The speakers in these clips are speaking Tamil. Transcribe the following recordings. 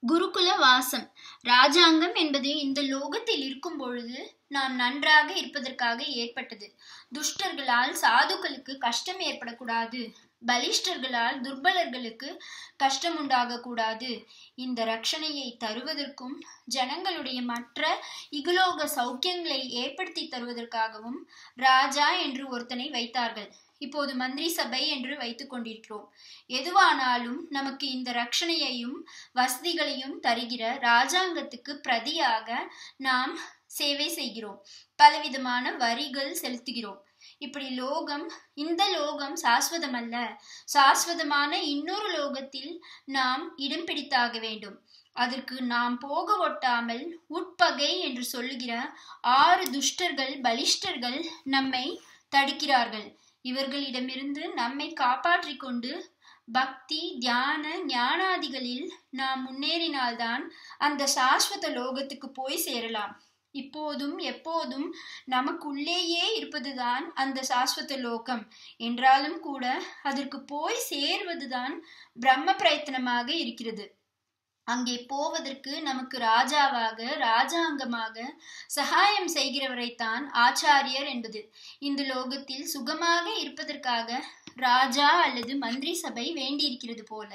குருகுல வாசம் ராஜாங்கம் என்பது இந்த லோகத்தில் இருக்கும் பொழுது நாம் நன்றாக இருப்பதற்காக ஏற்பட்டது துஷ்டர்களால் சாதுக்களுக்கு கஷ்டம் ஏற்படக்கூடாது பலிஷ்டர்களால் துர்பலர்களுக்கு கஷ்டம் உண்டாகக்கூடாது இந்த ரட்சணையை தருவதற்கும் ஜனங்களுடைய மற்ற இகுலோக சௌக்கியங்களை ஏற்படுத்தி தருவதற்காகவும் ராஜா என்று ஒருத்தனை வைத்தார்கள் இப்போது மந்திரி சபை என்று வைத்துக் கொண்டிருக்கிறோம் எதுவானாலும் நமக்கு இந்த ரட்சணையையும் வசதிகளையும் தருகிற ராஜாங்கத்துக்கு பிரதியாக நாம் சேவை செய்கிறோம் பலவிதமான வரிகள் செலுத்துகிறோம் இப்படி லோகம் இந்த லோகம் சாஸ்வதமல்ல சாஸ்வதமான இன்னொரு லோகத்தில் நாம் இடம் பிடித்தாக வேண்டும் அதற்கு நாம் போக ஒட்டாமல் உட்பகை என்று சொல்லுகிற ஆறு துஷ்டர்கள் பலிஷ்டர்கள் நம்மை தடுக்கிறார்கள் இவர்களிடமிருந்து நம்மை காப்பாற்றிக் கொண்டு பக்தி தியான ஞானாதிகளில் நாம் முன்னேறினால்தான் அந்த சாஸ்வத லோகத்துக்கு போய் சேரலாம் இப்போதும் எப்போதும் நமக்குள்ளேயே இருப்பதுதான் அந்த சாஸ்வத லோகம் என்றாலும் கூட அதற்கு போய் சேர்வதுதான் பிரம்ம பிரயத்தனமாக இருக்கிறது அங்கே போவதற்கு நமக்கு ராஜாவாக ராஜாங்கமாக சகாயம் செய்கிறவரைத்தான் ஆச்சாரியர் என்பது இந்த லோகத்தில் சுகமாக இருப்பதற்காக ராஜா அல்லது மந்திரி சபை வேண்டியிருக்கிறது போல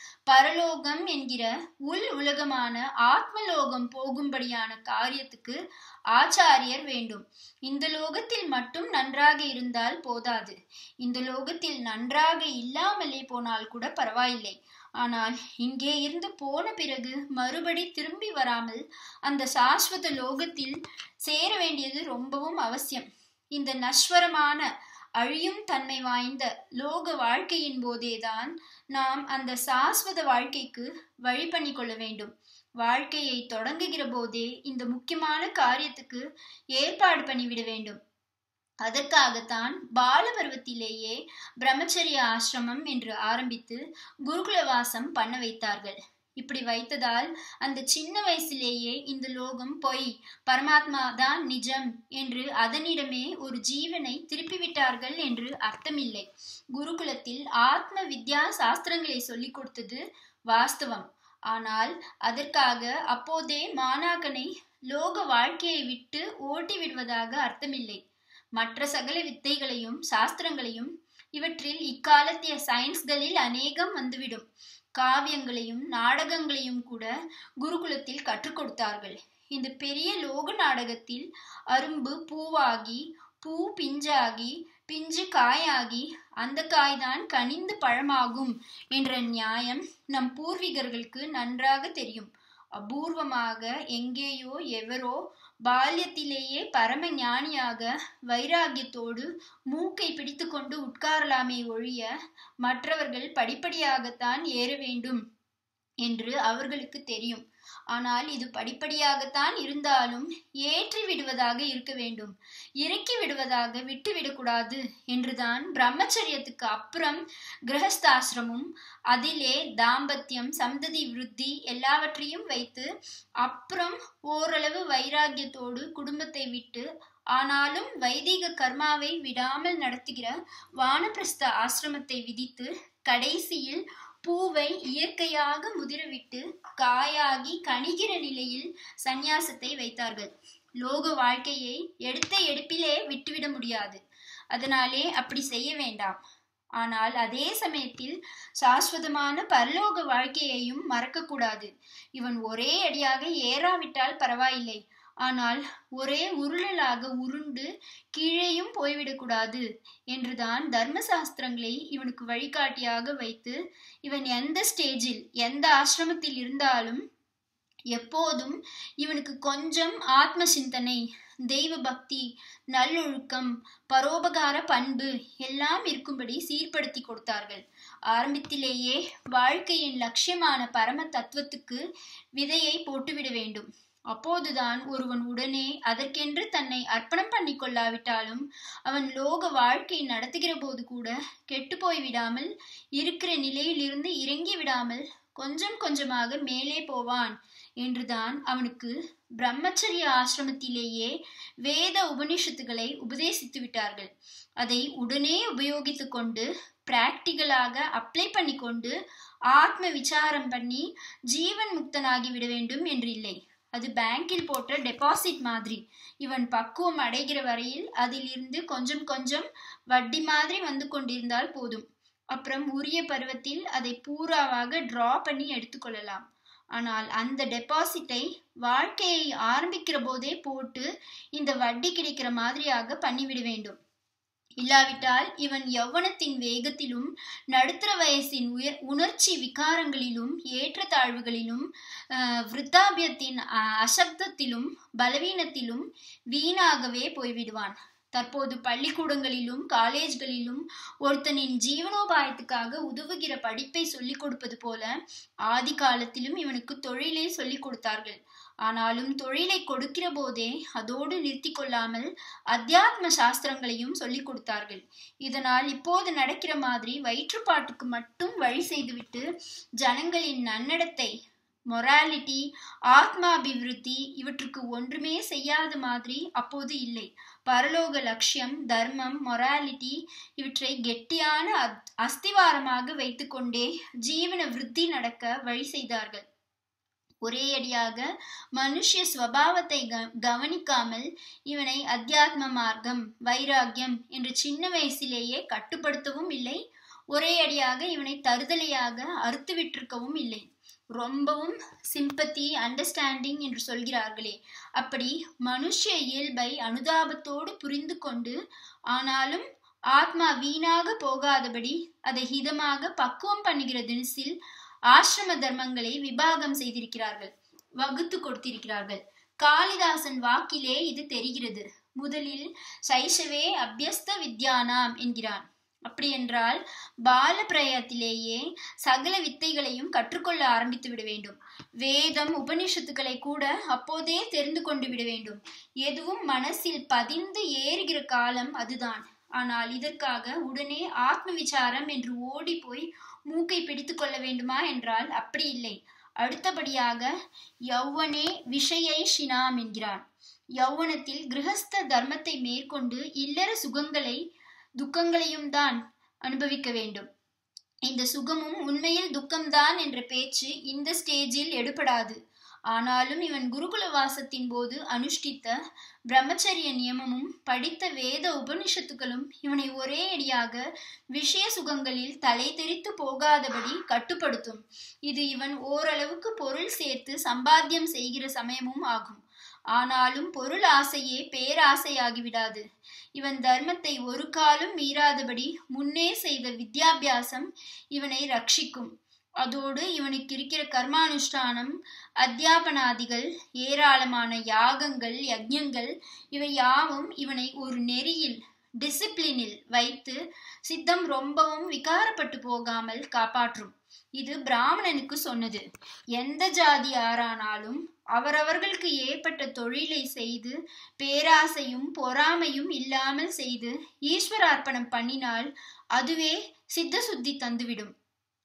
பரலோகம் என்கிற உள் உலகமான ஆத்மலோகம் போகும்படியான காரியத்துக்கு ஆச்சாரியர் வேண்டும் இந்த லோகத்தில் மட்டும் நன்றாக இருந்தால் போதாது இந்த லோகத்தில் நன்றாக இல்லாமலே போனால் கூட பரவாயில்லை ஆனால் இங்கே இருந்து போன பிறகு மறுபடி திரும்பி வராமல் அந்த சாஸ்வத லோகத்தில் சேர வேண்டியது ரொம்பவும் அவசியம் இந்த நஸ்வரமான அழியும் தன்மை வாய்ந்த லோக வாழ்க்கையின் போதேதான் நாம் அந்த சாஸ்வத வாழ்க்கைக்கு வழி பண்ணி கொள்ள வேண்டும் வாழ்க்கையை தொடங்குகிற போதே இந்த முக்கியமான காரியத்துக்கு ஏற்பாடு பண்ணிவிட வேண்டும் அதற்காகத்தான் பால பருவத்திலேயே பிரம்மச்சரிய ஆசிரமம் என்று ஆரம்பித்து குருகுலவாசம் பண்ண வைத்தார்கள் இப்படி வைத்ததால் அந்த சின்ன வயசிலேயே இந்த லோகம் பொய் பரமாத்மா தான் நிஜம் என்று அதனிடமே ஒரு ஜீவனை திருப்பி விட்டார்கள் என்று அர்த்தமில்லை குருகுலத்தில் ஆத்ம வித்யா சாஸ்திரங்களை சொல்லிக் கொடுத்தது வாஸ்தவம் ஆனால் அதற்காக அப்போதே மாணாக்கனை லோக வாழ்க்கையை விட்டு ஓட்டி விடுவதாக அர்த்தமில்லை மற்ற சகல வித்தைகளையும் சாஸ்திரங்களையும் இவற்றில் இக்காலத்திய சயின்ஸ்களில் அநேகம் வந்துவிடும் காவியங்களையும் நாடகங்களையும் கூட குருகுலத்தில் கற்றுக் கொடுத்தார்கள் இந்த பெரிய லோக நாடகத்தில் அரும்பு பூவாகி பூ பிஞ்சாகி பிஞ்சு காயாகி அந்த காய்தான் கனிந்து பழமாகும் என்ற நியாயம் நம் பூர்வீகர்களுக்கு நன்றாக தெரியும் அபூர்வமாக எங்கேயோ எவரோ பால்யத்திலேயே பரம ஞானியாக வைராகியத்தோடு மூக்கை பிடித்து கொண்டு உட்காரலாமே ஒழிய மற்றவர்கள் படிப்படியாகத்தான் ஏற வேண்டும் என்று அவர்களுக்கு தெரியும் ஆனால் இது படிப்படியாகத்தான் இருந்தாலும் ஏற்றி விடுவதாக இருக்க வேண்டும் இறக்கி விடுவதாக விட்டு விடக்கூடாது என்றுதான் பிரம்மச்சரியத்துக்கு அப்புறம் கிரகஸ்தாசிரமும் அதிலே தாம்பத்தியம் சந்ததி விருத்தி எல்லாவற்றையும் வைத்து அப்புறம் ஓரளவு வைராகியத்தோடு குடும்பத்தை விட்டு ஆனாலும் வைதிக கர்மாவை விடாமல் நடத்துகிற வானப்பிரஸ்த ஆசிரமத்தை விதித்து கடைசியில் பூவை இயற்கையாக முதிரவிட்டு காயாகி கணிகிற நிலையில் சந்நியாசத்தை வைத்தார்கள் லோக வாழ்க்கையை எடுத்த எடுப்பிலே விட்டுவிட முடியாது அதனாலே அப்படி செய்ய வேண்டாம் ஆனால் அதே சமயத்தில் சாஸ்வதமான பரலோக வாழ்க்கையையும் மறக்கக்கூடாது இவன் ஒரே அடியாக ஏறாவிட்டால் பரவாயில்லை ஆனால் ஒரே உருளலாக உருண்டு கீழேயும் போய்விடக்கூடாது என்றுதான் தர்ம சாஸ்திரங்களை இவனுக்கு வழிகாட்டியாக வைத்து இவன் எந்த ஸ்டேஜில் எந்த ஆசிரமத்தில் இருந்தாலும் எப்போதும் இவனுக்கு கொஞ்சம் ஆத்ம சிந்தனை தெய்வ பக்தி நல்லொழுக்கம் பரோபகார பண்பு எல்லாம் இருக்கும்படி சீர்படுத்தி கொடுத்தார்கள் ஆரம்பத்திலேயே வாழ்க்கையின் லட்சியமான பரம தத்துவத்துக்கு விதையை போட்டுவிட வேண்டும் அப்போதுதான் ஒருவன் உடனே அதற்கென்று தன்னை அர்ப்பணம் பண்ணி கொள்ளாவிட்டாலும் அவன் லோக வாழ்க்கை நடத்துகிற போது கூட கெட்டு போய் விடாமல் இருக்கிற நிலையிலிருந்து இறங்கி விடாமல் கொஞ்சம் கொஞ்சமாக மேலே போவான் என்றுதான் அவனுக்கு பிரம்மச்சரிய ஆசிரமத்திலேயே வேத உபனிஷத்துகளை உபதேசித்து விட்டார்கள் அதை உடனே உபயோகித்து கொண்டு பிராக்டிகலாக அப்ளை பண்ணி கொண்டு ஆத்ம விசாரம் பண்ணி ஜீவன் முக்தனாகி விட வேண்டும் என்று இல்லை அது பேங்கில் போட்ட டெபாசிட் மாதிரி இவன் பக்குவம் அடைகிற வரையில் அதிலிருந்து கொஞ்சம் கொஞ்சம் வட்டி மாதிரி வந்து கொண்டிருந்தால் போதும் அப்புறம் உரிய பருவத்தில் அதை பூராவாக டிரா பண்ணி எடுத்துக்கொள்ளலாம் ஆனால் அந்த டெபாசிட்டை வாழ்க்கையை ஆரம்பிக்கிற போதே போட்டு இந்த வட்டி கிடைக்கிற மாதிரியாக பண்ணிவிட வேண்டும் இல்லாவிட்டால் இவன் யௌவனத்தின் வேகத்திலும் நடுத்தர வயசின் உயர் உணர்ச்சி விகாரங்களிலும் ஏற்றத்தாழ்வுகளிலும் விருத்தாபியத்தின் அசப்தத்திலும் பலவீனத்திலும் வீணாகவே போய்விடுவான் தற்போது பள்ளிக்கூடங்களிலும் காலேஜ்களிலும் ஒருத்தனின் ஜீவனோபாயத்துக்காக உதவுகிற படிப்பை சொல்லிக் கொடுப்பது போல ஆதி காலத்திலும் இவனுக்கு தொழிலை சொல்லிக் கொடுத்தார்கள் ஆனாலும் தொழிலை கொடுக்கிற போதே அதோடு நிறுத்தி கொள்ளாமல் அத்தியாத்ம சாஸ்திரங்களையும் சொல்லிக் கொடுத்தார்கள் இதனால் இப்போது நடக்கிற மாதிரி வயிற்றுப்பாட்டுக்கு மட்டும் வழி செய்துவிட்டு ஜனங்களின் நன்னடத்தை மொராலிட்டி ஆத்மாபிவிருத்தி இவற்றுக்கு ஒன்றுமே செய்யாத மாதிரி அப்போது இல்லை பரலோக லட்சியம் தர்மம் மொராலிட்டி இவற்றை கெட்டியான அஸ்திவாரமாக வைத்துக்கொண்டே ஜீவன விருத்தி நடக்க வழி செய்தார்கள் ஒரே அடியாக மனுஷ ஸ்வபாவத்தை கவனிக்காமல் இவனை அத்தியாத்ம மார்க்கம் வைராக்கியம் என்று சின்ன வயசிலேயே கட்டுப்படுத்தவும் இல்லை ஒரே அடியாக இவனை தருதலையாக அறுத்து விட்டிருக்கவும் இல்லை ரொம்பவும் சிம்பத்தி அண்டர்ஸ்டாண்டிங் என்று சொல்கிறார்களே அப்படி மனுஷ இயல்பை அனுதாபத்தோடு புரிந்து கொண்டு ஆனாலும் ஆத்மா வீணாக போகாதபடி அதை ஹிதமாக பக்குவம் பண்ணுகிற தினசில் ஆசிரம தர்மங்களை விபாகம் செய்திருக்கிறார்கள் வகுத்து கொடுத்திருக்கிறார்கள் காளிதாசன் வாக்கிலே இது தெரிகிறது முதலில் சைஷவே அபியஸ்த வித்யானாம் என்கிறான் அப்படி என்றால் பால பிரயத்திலேயே சகல வித்தைகளையும் கற்றுக்கொள்ள ஆரம்பித்து விட வேண்டும் வேதம் உபனிஷத்துக்களை கூட அப்போதே தெரிந்து கொண்டு விட வேண்டும் எதுவும் மனசில் பதிந்து ஏறுகிற காலம் அதுதான் ஆனால் இதற்காக உடனே ஆத்ம விசாரம் என்று ஓடி போய் மூக்கை பிடித்து கொள்ள வேண்டுமா என்றால் அப்படி இல்லை அடுத்தபடியாக யௌவனே விஷயை ஷினாம் என்கிறான் யௌவனத்தில் கிரகஸ்த தர்மத்தை மேற்கொண்டு இல்லற சுகங்களை துக்கங்களையும் தான் அனுபவிக்க வேண்டும் இந்த சுகமும் உண்மையில் துக்கம்தான் என்ற பேச்சு இந்த ஸ்டேஜில் எடுபடாது ஆனாலும் இவன் குருகுல வாசத்தின் போது அனுஷ்டித்த பிரம்மச்சரிய நியமமும் படித்த வேத உபனிஷத்துக்களும் இவனை ஒரே அடியாக விஷய சுகங்களில் தலை தெரித்து போகாதபடி கட்டுப்படுத்தும் இது இவன் ஓரளவுக்கு பொருள் சேர்த்து சம்பாத்தியம் செய்கிற சமயமும் ஆகும் ஆனாலும் பொருள் ஆசையே பேராசையாகிவிடாது இவன் தர்மத்தை ஒரு காலும் மீறாதபடி முன்னே செய்த வித்யாபியாசம் இவனை ரட்சிக்கும் அதோடு இவனுக்கு இருக்கிற கர்மானுஷ்டானம் அத்தியாபனாதிகள் ஏராளமான யாகங்கள் யஜ்யங்கள் இவை யாவும் இவனை ஒரு நெறியில் டிசிப்ளினில் வைத்து சித்தம் ரொம்பவும் விகாரப்பட்டு போகாமல் காப்பாற்றும் இது பிராமணனுக்கு சொன்னது எந்த ஜாதி ஆரானாலும் அவரவர்களுக்கு ஏற்பட்ட தொழிலை செய்து பேராசையும் பொறாமையும் இல்லாமல் செய்து ஈஸ்வரார்ப்பணம் பண்ணினால் அதுவே சித்த சுத்தி தந்துவிடும்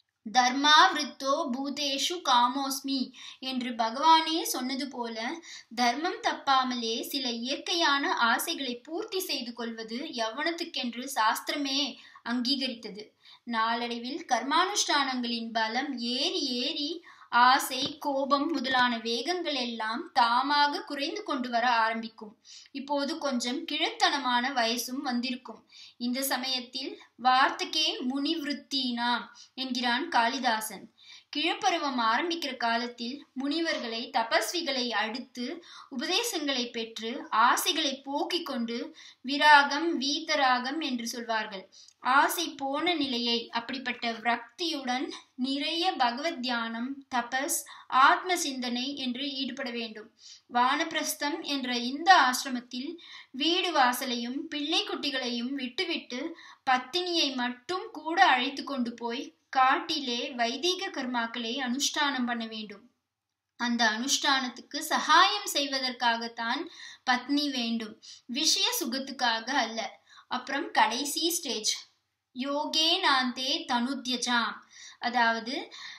தர்மா விருத்தோ பூதேஷு காமோஸ்மி என்று பகவானே சொன்னது போல தர்மம் தப்பாமலே சில இயற்கையான ஆசைகளை பூர்த்தி செய்து கொள்வது யவனத்துக்கென்று சாஸ்திரமே அங்கீகரித்தது நாளடைவில் கர்மானுஷ்டானங்களின் பலம் ஏறி ஏறி ஆசை கோபம் முதலான வேகங்கள் எல்லாம் தாமாக குறைந்து கொண்டு வர ஆரம்பிக்கும் இப்போது கொஞ்சம் கிழத்தனமான வயசும் வந்திருக்கும் இந்த சமயத்தில் வார்த்தைக்கே முனிவிருத்தினாம் என்கிறான் காளிதாசன் கிழப்பருவம் ஆரம்பிக்கிற காலத்தில் முனிவர்களை தபஸ்விகளை அடுத்து உபதேசங்களை பெற்று ஆசைகளை போக்கிக் கொண்டு விராகம் வீதராகம் என்று சொல்வார்கள் ஆசை போன நிலையை அப்படிப்பட்ட விரக்தியுடன் நிறைய பகவத் தியானம் தபஸ் ஆத்ம சிந்தனை என்று ஈடுபட வேண்டும் வானப்பிரஸ்தம் என்ற இந்த ஆசிரமத்தில் வீடு வாசலையும் பிள்ளை குட்டிகளையும் விட்டுவிட்டு பத்தினியை மட்டும் கூட அழைத்து கொண்டு போய் காட்டிலே வைதீக கர்மாக்களை அனுஷ்டானம் பண்ண வேண்டும் அந்த அனுஷ்டானத்துக்கு சகாயம் செய்வதற்காகத்தான் பத்னி வேண்டும் விஷய சுகத்துக்காக அல்ல அப்புறம் கடைசி ஸ்டேஜ் யோகே நாந்தே தனுத்யஜாம் அதாவது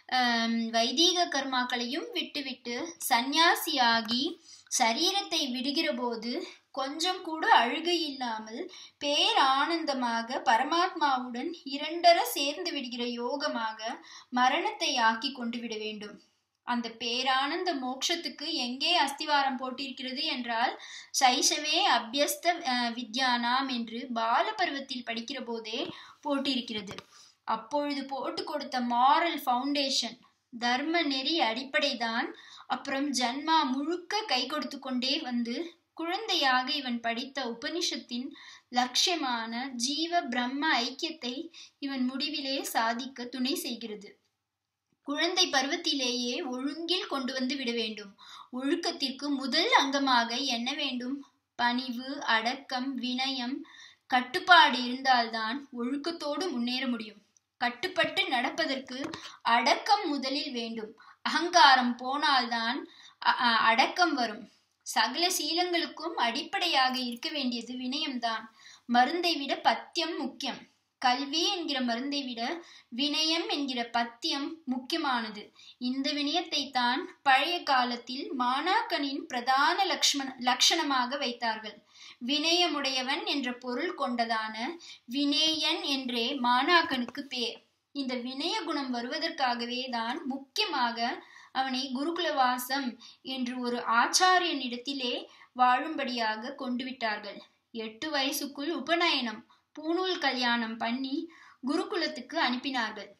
வைதீக கர்மாக்களையும் விட்டுவிட்டு சந்நியாசியாகி சரீரத்தை விடுகிற போது கொஞ்சம் கூட அழுகை இல்லாமல் பேரானந்தமாக பரமாத்மாவுடன் இரண்டர சேர்ந்து விடுகிற யோகமாக மரணத்தை ஆக்கி கொண்டு விட வேண்டும் அந்த பேரானந்த மோட்சத்துக்கு எங்கே அஸ்திவாரம் போட்டிருக்கிறது என்றால் சைஷவே அபியஸ்த வித்யானாம் என்று பால பருவத்தில் படிக்கிற போதே போட்டிருக்கிறது அப்பொழுது போட்டு கொடுத்த மாரல் ஃபவுண்டேஷன் தர்ம நெறி அடிப்படைதான் அப்புறம் ஜன்மா முழுக்க கை கொடுத்து கொண்டே வந்து குழந்தையாக இவன் படித்த உபனிஷத்தின் லட்சியமான ஜீவ பிரம்ம ஐக்கியத்தை இவன் முடிவிலே சாதிக்க துணை செய்கிறது குழந்தை பருவத்திலேயே ஒழுங்கில் கொண்டு வந்து விட வேண்டும் ஒழுக்கத்திற்கு முதல் அங்கமாக என்ன வேண்டும் பணிவு அடக்கம் வினயம் கட்டுப்பாடு இருந்தால்தான் ஒழுக்கத்தோடு முன்னேற முடியும் கட்டுப்பட்டு நடப்பதற்கு அடக்கம் முதலில் வேண்டும் அகங்காரம் போனால்தான் அடக்கம் வரும் சகல சீலங்களுக்கும் அடிப்படையாக இருக்க வேண்டியது வினயம்தான் மருந்தை விட பத்தியம் முக்கியம் கல்வி என்கிற மருந்தை விட வினயம் என்கிற பத்தியம் முக்கியமானது இந்த வினயத்தை தான் பழைய காலத்தில் மாணாக்கனின் பிரதான லக்ஷ்மண லட்சணமாக வைத்தார்கள் வினயமுடையவன் என்ற பொருள் கொண்டதான வினேயன் என்றே மாணாக்கனுக்கு பேர் இந்த வினய குணம் வருவதற்காகவே தான் முக்கியமாக அவனை குருகுலவாசம் என்று ஒரு ஆச்சாரியனிடத்திலே வாழும்படியாக கொண்டு விட்டார்கள் எட்டு வயசுக்குள் உபநயனம் பூணூல் கல்யாணம் பண்ணி குருகுலத்துக்கு அனுப்பினார்கள்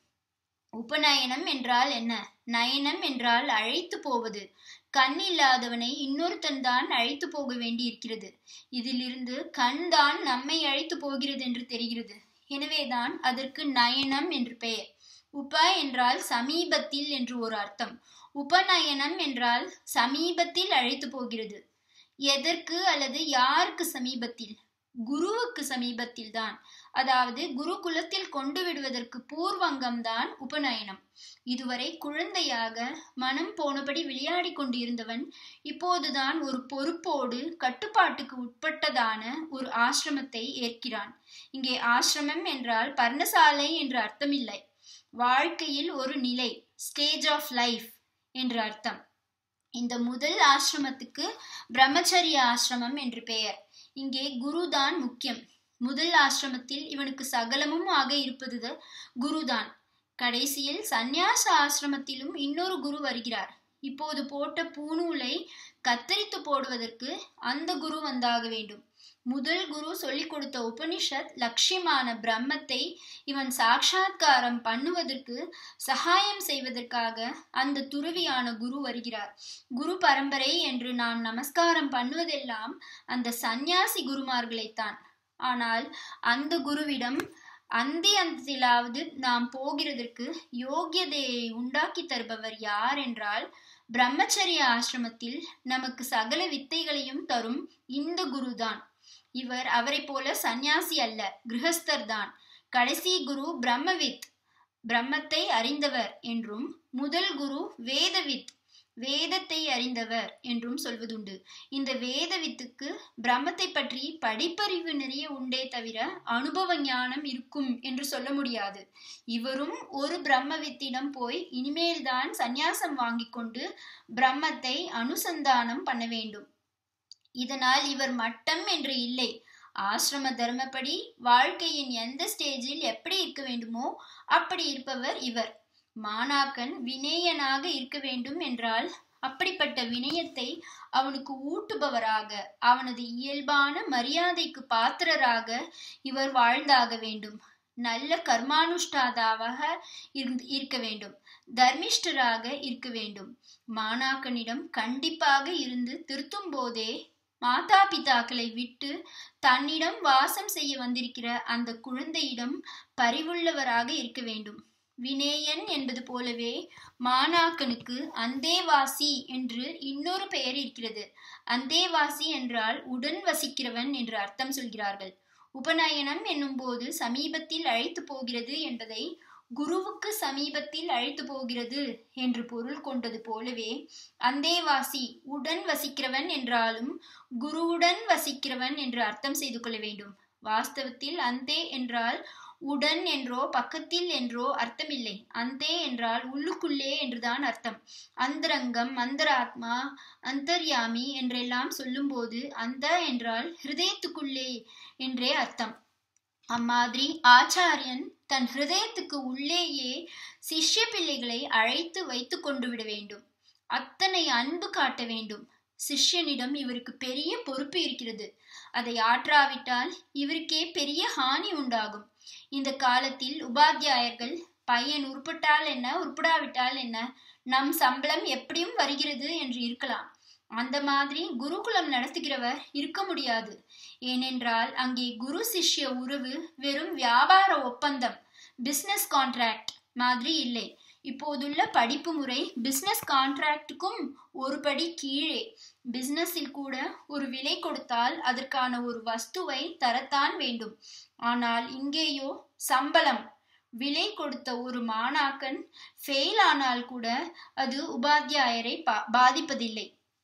உபநயனம் என்றால் என்ன நயனம் என்றால் அழைத்து போவது கண் இல்லாதவனை இன்னொருத்தன் தான் அழைத்து போக வேண்டி இருக்கிறது இதிலிருந்து கண் தான் நம்மை அழைத்து போகிறது என்று தெரிகிறது எனவேதான் அதற்கு நயனம் என்று பெயர் உப என்றால் சமீபத்தில் என்று ஒரு அர்த்தம் உபநயனம் என்றால் சமீபத்தில் அழைத்து போகிறது எதற்கு அல்லது யாருக்கு சமீபத்தில் குருவுக்கு சமீபத்தில் தான் அதாவது குருகுலத்தில் கொண்டு விடுவதற்கு பூர்வங்கம் தான் உபநயனம் இதுவரை குழந்தையாக மனம் போனபடி விளையாடி கொண்டிருந்தவன் இப்போதுதான் ஒரு பொறுப்போடு கட்டுப்பாட்டுக்கு உட்பட்டதான ஒரு ஆசிரமத்தை ஏற்கிறான் இங்கே ஆசிரமம் என்றால் பர்ணசாலை என்று அர்த்தமில்லை வாழ்க்கையில் ஒரு நிலை ஸ்டேஜ் ஆஃப் லைஃப் என்று அர்த்தம் இந்த முதல் ஆசிரமத்துக்கு பிரம்மச்சரிய ஆசிரமம் என்று பெயர் இங்கே குருதான் முக்கியம் முதல் ஆசிரமத்தில் இவனுக்கு சகலமும் ஆக இருப்பது குருதான் கடைசியில் சந்நியாச ஆசிரமத்திலும் இன்னொரு குரு வருகிறார் இப்போது போட்ட பூநூலை கத்தரித்து போடுவதற்கு அந்த குரு வந்தாக வேண்டும் முதல் குரு சொல்லிக் கொடுத்த உபனிஷத் லட்சியமான பிரம்மத்தை இவன் சாட்சாத்காரம் பண்ணுவதற்கு சகாயம் செய்வதற்காக அந்த துறவியான குரு வருகிறார் குரு பரம்பரை என்று நாம் நமஸ்காரம் பண்ணுவதெல்லாம் அந்த சந்நியாசி குருமார்களைத்தான் ஆனால் அந்த குருவிடம் அந்தி அந்தத்திலாவது நாம் போகிறதற்கு யோகியதையை உண்டாக்கி தருபவர் யார் என்றால் பிரம்மச்சரிய ஆசிரமத்தில் நமக்கு சகல வித்தைகளையும் தரும் இந்த குருதான் இவர் அவரை போல சந்நியாசி அல்ல கிரகஸ்தர் தான் கடைசி குரு பிரம்மவித் பிரம்மத்தை அறிந்தவர் என்றும் முதல் குரு வேதவித் வேதத்தை அறிந்தவர் என்றும் சொல்வதுண்டு இந்த வேதவித்துக்கு பிரம்மத்தை பற்றி படிப்பறிவு நிறைய உண்டே தவிர அனுபவ ஞானம் இருக்கும் என்று சொல்ல முடியாது இவரும் ஒரு பிரம்மவித்திடம் போய் இனிமேல்தான் சந்நியாசம் வாங்கி கொண்டு பிரம்மத்தை அனுசந்தானம் பண்ண வேண்டும் இதனால் இவர் மட்டம் என்று இல்லை ஆசிரம தர்மப்படி வாழ்க்கையின் எந்த ஸ்டேஜில் எப்படி இருக்க வேண்டுமோ அப்படி இருப்பவர் இவர் மாணாக்கன் வினயனாக இருக்க வேண்டும் என்றால் அப்படிப்பட்ட வினயத்தை அவனுக்கு ஊட்டுபவராக அவனது இயல்பான மரியாதைக்கு பாத்திரராக இவர் வாழ்ந்தாக வேண்டும் நல்ல கர்மானுஷ்டாதாவாக இருக்க வேண்டும் தர்மிஷ்டராக இருக்க வேண்டும் மாணாக்கனிடம் கண்டிப்பாக இருந்து திருத்தும் போதே மாதா பிதாக்களை விட்டு தன்னிடம் வாசம் செய்ய வந்திருக்கிற அந்த குழந்தையிடம் பரிவுள்ளவராக இருக்க வேண்டும் வினேயன் என்பது போலவே மாணாக்கனுக்கு அந்தேவாசி என்று இன்னொரு பெயர் இருக்கிறது அந்தேவாசி என்றால் உடன் வசிக்கிறவன் என்று அர்த்தம் சொல்கிறார்கள் உபநயனம் என்னும் போது சமீபத்தில் அழைத்து போகிறது என்பதை குருவுக்கு சமீபத்தில் அழைத்து போகிறது என்று பொருள் கொண்டது போலவே அந்தேவாசி உடன் வசிக்கிறவன் என்றாலும் குருவுடன் வசிக்கிறவன் என்று அர்த்தம் செய்து கொள்ள வேண்டும் வாஸ்தவத்தில் அந்தே என்றால் உடன் என்றோ பக்கத்தில் என்றோ அர்த்தமில்லை அந்தே என்றால் உள்ளுக்குள்ளே என்றுதான் அர்த்தம் அந்தரங்கம் அந்தராத்மா அந்தர்யாமி என்றெல்லாம் சொல்லும்போது அந்த என்றால் ஹிருதயத்துக்குள்ளே என்றே அர்த்தம் அம்மாதிரி ஆச்சாரியன் தன் ஹிருதயத்துக்கு உள்ளேயே சிஷ்ய பிள்ளைகளை அழைத்து வைத்து கொண்டு விட வேண்டும் அத்தனை அன்பு காட்ட வேண்டும் சிஷ்யனிடம் இவருக்கு பெரிய பொறுப்பு இருக்கிறது அதை ஆற்றாவிட்டால் இவருக்கே பெரிய ஹானி உண்டாகும் இந்த காலத்தில் உபாத்தியாயர்கள் பையன் உருப்பட்டால் என்ன உருப்படாவிட்டால் என்ன நம் சம்பளம் எப்படியும் வருகிறது என்று இருக்கலாம் அந்த மாதிரி குருகுலம் நடத்துகிறவர் இருக்க முடியாது ஏனென்றால் அங்கே குரு சிஷ்ய உறவு வெறும் வியாபார ஒப்பந்தம் பிசினஸ் கான்ட்ராக்ட் மாதிரி இல்லை இப்போதுள்ள படிப்பு முறை பிசினஸ் கான்ட்ராக்டுக்கும் ஒரு படி கீழே பிசினஸில் கூட ஒரு விலை கொடுத்தால் அதற்கான ஒரு வஸ்துவை தரத்தான் வேண்டும் ஆனால் இங்கேயோ சம்பளம் விலை கொடுத்த ஒரு மாணாக்கன் ஃபெயில் ஆனால் கூட அது உபாத்தியாயரை பாதிப்பதில்லை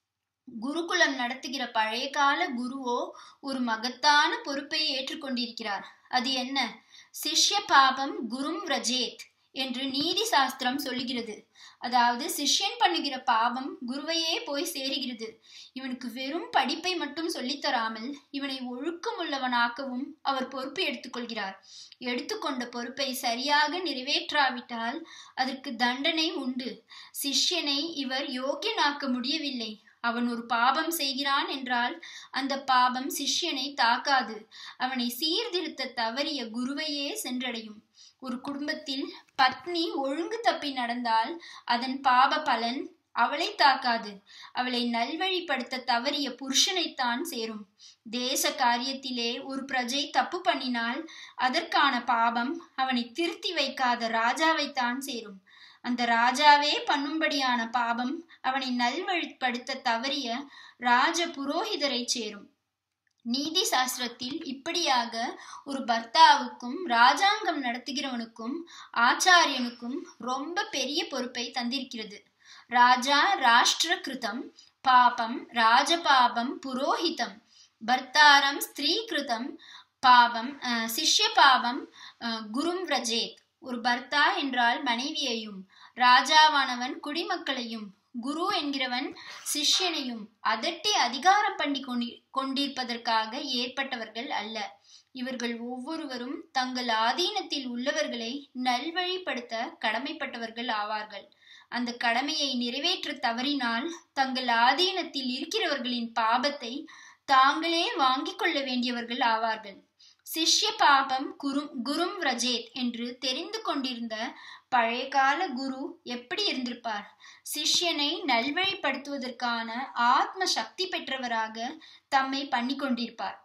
குருகுலம் நடத்துகிற பழைய கால குருவோ ஒரு மகத்தான பொறுப்பை ஏற்றுக்கொண்டிருக்கிறார் அது என்ன சிஷ்ய பாபம் குரும் ரஜேத் என்று நீதி சாஸ்திரம் சொல்லுகிறது அதாவது சிஷ்யன் பண்ணுகிற பாவம் குருவையே போய் சேருகிறது இவனுக்கு வெறும் படிப்பை மட்டும் சொல்லித்தராமல் இவனை ஒழுக்கமுள்ளவனாக்கவும் அவர் பொறுப்பு எடுத்துக்கொள்கிறார் எடுத்துக்கொண்ட பொறுப்பை சரியாக நிறைவேற்றாவிட்டால் அதற்கு தண்டனை உண்டு சிஷ்யனை இவர் யோக்கியனாக்க முடியவில்லை அவன் ஒரு பாபம் செய்கிறான் என்றால் அந்த பாபம் சிஷ்யனை தாக்காது அவனை சீர்திருத்த தவறிய குருவையே சென்றடையும் ஒரு குடும்பத்தில் பத்னி ஒழுங்கு தப்பி நடந்தால் அதன் பாப பலன் அவளை தாக்காது அவளை நல்வழிப்படுத்த தவறிய புருஷனைத்தான் சேரும் தேச காரியத்திலே ஒரு பிரஜை தப்பு பண்ணினால் அதற்கான பாபம் அவனை திருத்தி வைக்காத ராஜாவைத்தான் சேரும் அந்த ராஜாவே பண்ணும்படியான பாபம் அவனை நல்வழிப்படுத்த தவறிய ராஜ புரோகிதரை சேரும் நீதி சாஸ்திரத்தில் இப்படியாக ஒரு பர்த்தாவுக்கும் ராஜாங்கம் நடத்துகிறவனுக்கும் ஆச்சாரியனுக்கும் ரொம்ப பெரிய பொறுப்பை தந்திருக்கிறது ராஜா ராஷ்டிர கிருதம் பாபம் ராஜபாபம் புரோஹிதம் பர்த்தாரம் ஸ்திரீ கிருதம் பாபம் சிஷ்ய பாபம் குரும் விரஜேத் ஒரு பர்த்தா என்றால் மனைவியையும் ராஜாவானவன் குடிமக்களையும் குரு என்கிறவன் சிஷ்யனையும் அதட்டி அதிகாரம் பண்ணி கொண்டி கொண்டிருப்பதற்காக ஏற்பட்டவர்கள் அல்ல இவர்கள் ஒவ்வொருவரும் தங்கள் ஆதீனத்தில் உள்ளவர்களை நல்வழிப்படுத்த கடமைப்பட்டவர்கள் ஆவார்கள் அந்த கடமையை நிறைவேற்ற தவறினால் தங்கள் ஆதீனத்தில் இருக்கிறவர்களின் பாபத்தை தாங்களே வாங்கிக் கொள்ள வேண்டியவர்கள் ஆவார்கள் சிஷ்ய பாபம் குரும் குரும் ரஜேத் என்று தெரிந்து கொண்டிருந்த பழைய கால குரு எப்படி இருந்திருப்பார் சிஷ்யனை நல்வழிப்படுத்துவதற்கான ஆத்ம சக்தி பெற்றவராக தம்மை பண்ணி கொண்டிருப்பார்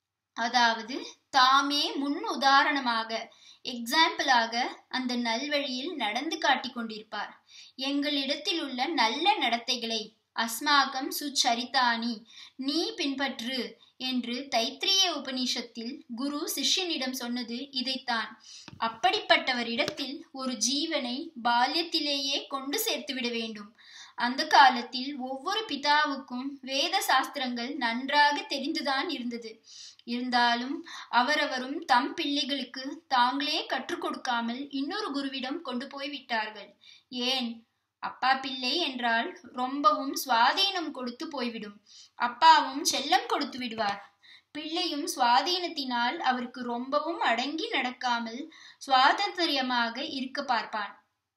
அதாவது தாமே முன் உதாரணமாக எக்ஸாம்பிளாக அந்த நல்வழியில் நடந்து காட்டிக் கொண்டிருப்பார் எங்களிடத்தில் உள்ள நல்ல நடத்தைகளை அஸ்மாகம் சுச்சரித்தானி நீ பின்பற்று என்று தைத்திரிய உபனிஷத்தில் குரு சிஷ்யனிடம் சொன்னது இதைத்தான் அப்படிப்பட்டவரிடத்தில் ஒரு ஜீவனை பால்யத்திலேயே கொண்டு சேர்த்து விட வேண்டும் அந்த காலத்தில் ஒவ்வொரு பிதாவுக்கும் வேத சாஸ்திரங்கள் நன்றாக தெரிந்துதான் இருந்தது இருந்தாலும் அவரவரும் தம் பிள்ளைகளுக்கு தாங்களே கற்றுக் கொடுக்காமல் இன்னொரு குருவிடம் கொண்டு போய் விட்டார்கள் ஏன் அப்பா பிள்ளை என்றால் ரொம்பவும் சுவாதீனம் கொடுத்து போய்விடும் அப்பாவும் செல்லம் கொடுத்து விடுவார் பிள்ளையும் சுவாதீனத்தினால் அவருக்கு ரொம்பவும் அடங்கி நடக்காமல் சுவாதந்திரியமாக இருக்க பார்ப்பான்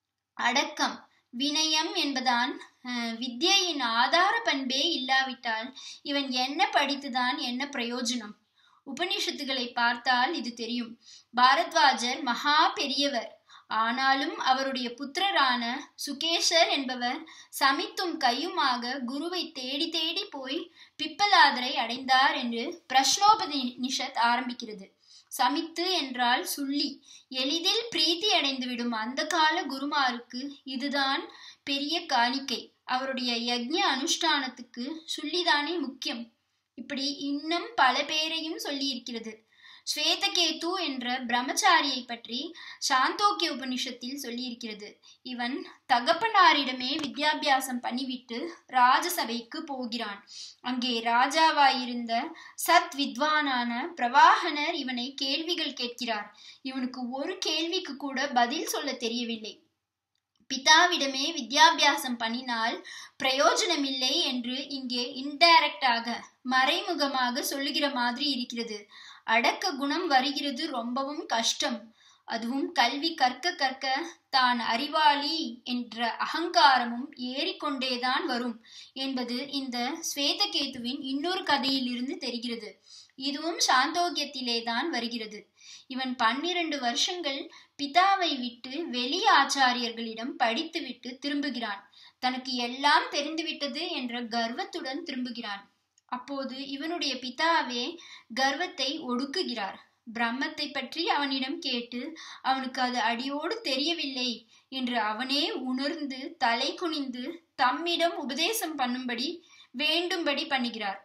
அடக்கம் வினயம் என்பதான் வித்யையின் ஆதார பண்பே இல்லாவிட்டால் இவன் என்ன படித்துதான் என்ன பிரயோஜனம் உபனிஷத்துகளை பார்த்தால் இது தெரியும் பாரத்வாஜர் மகா பெரியவர் ஆனாலும் அவருடைய புத்திரரான சுகேஷர் என்பவர் சமித்தும் கையுமாக குருவை தேடி தேடி போய் பிப்பலாதரை அடைந்தார் என்று பிரஷ்னோபனிஷத் ஆரம்பிக்கிறது சமித்து என்றால் சுள்ளி எளிதில் பிரீத்தி அடைந்துவிடும் அந்த கால குருமாருக்கு இதுதான் பெரிய காணிக்கை அவருடைய யக்ஞ அனுஷ்டானத்துக்கு சுள்ளிதானே முக்கியம் இப்படி இன்னும் பல பேரையும் சொல்லி இருக்கிறது ஸ்வேதகேது என்ற பிரம்மச்சாரியை பற்றி சாந்தோக்கிய உபனிஷத்தில் சொல்லியிருக்கிறது இவன் தகப்பனாரிடமே வித்யாபியாசம் பண்ணிவிட்டு ராஜசபைக்கு போகிறான் அங்கே ராஜாவாயிருந்த சத் வித்வானான பிரவாகனர் இவனை கேள்விகள் கேட்கிறார் இவனுக்கு ஒரு கேள்விக்கு கூட பதில் சொல்ல தெரியவில்லை பிதாவிடமே வித்யாபியாசம் பண்ணினால் பிரயோஜனமில்லை என்று இங்கே இன்டைரக்டாக மறைமுகமாக சொல்லுகிற மாதிரி இருக்கிறது அடக்க குணம் வருகிறது ரொம்பவும் கஷ்டம் அதுவும் கல்வி கற்க கற்க தான் அறிவாளி என்ற அகங்காரமும் ஏறிக்கொண்டேதான் வரும் என்பது இந்த ஸ்வேதகேதுவின் இன்னொரு கதையிலிருந்து தெரிகிறது இதுவும் சாந்தோக்கியத்திலே தான் வருகிறது இவன் பன்னிரண்டு வருஷங்கள் பிதாவை விட்டு வெளி ஆச்சாரியர்களிடம் படித்துவிட்டு திரும்புகிறான் தனக்கு எல்லாம் தெரிந்துவிட்டது என்ற கர்வத்துடன் திரும்புகிறான் அப்போது இவனுடைய பிதாவே கர்வத்தை ஒடுக்குகிறார் பிரம்மத்தை பற்றி அவனிடம் கேட்டு அவனுக்கு அது அடியோடு தெரியவில்லை என்று அவனே உணர்ந்து தலை குனிந்து தம்மிடம் உபதேசம் பண்ணும்படி வேண்டும்படி பண்ணுகிறார்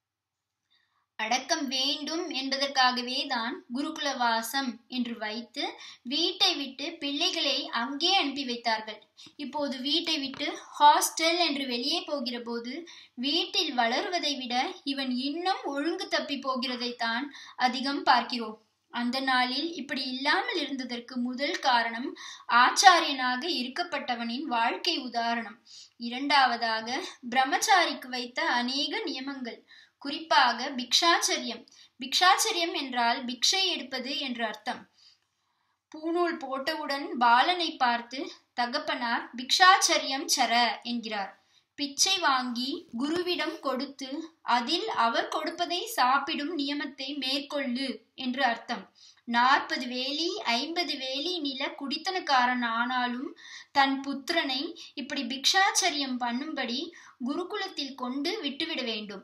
அடக்கம் வேண்டும் என்பதற்காகவே தான் குருகுலவாசம் என்று வைத்து வீட்டை விட்டு பிள்ளைகளை அங்கே அனுப்பி வைத்தார்கள் இப்போது வீட்டை விட்டு ஹாஸ்டல் என்று வெளியே போகிற போது வீட்டில் வளருவதை விட இவன் இன்னும் ஒழுங்கு தப்பி போகிறதைத்தான் அதிகம் பார்க்கிறோம் அந்த நாளில் இப்படி இல்லாமல் இருந்ததற்கு முதல் காரணம் ஆச்சாரியனாக இருக்கப்பட்டவனின் வாழ்க்கை உதாரணம் இரண்டாவதாக பிரம்மச்சாரிக்கு வைத்த அநேக நியமங்கள் குறிப்பாக பிக்ஷாச்சரியம் பிக்ஷாச்சரியம் என்றால் பிக்ஷை எடுப்பது என்று அர்த்தம் பூநூல் போட்டவுடன் பாலனை பார்த்து தகப்பனார் பிக்ஷாச்சரியம் சர என்கிறார் பிச்சை வாங்கி குருவிடம் கொடுத்து அதில் அவர் கொடுப்பதை சாப்பிடும் நியமத்தை மேற்கொள்ளு என்று அர்த்தம் நாற்பது வேலி ஐம்பது வேலி நில குடித்தனக்காரன் ஆனாலும் தன் புத்திரனை இப்படி பிக்ஷாச்சரியம் பண்ணும்படி குருகுலத்தில் கொண்டு விட்டுவிட வேண்டும்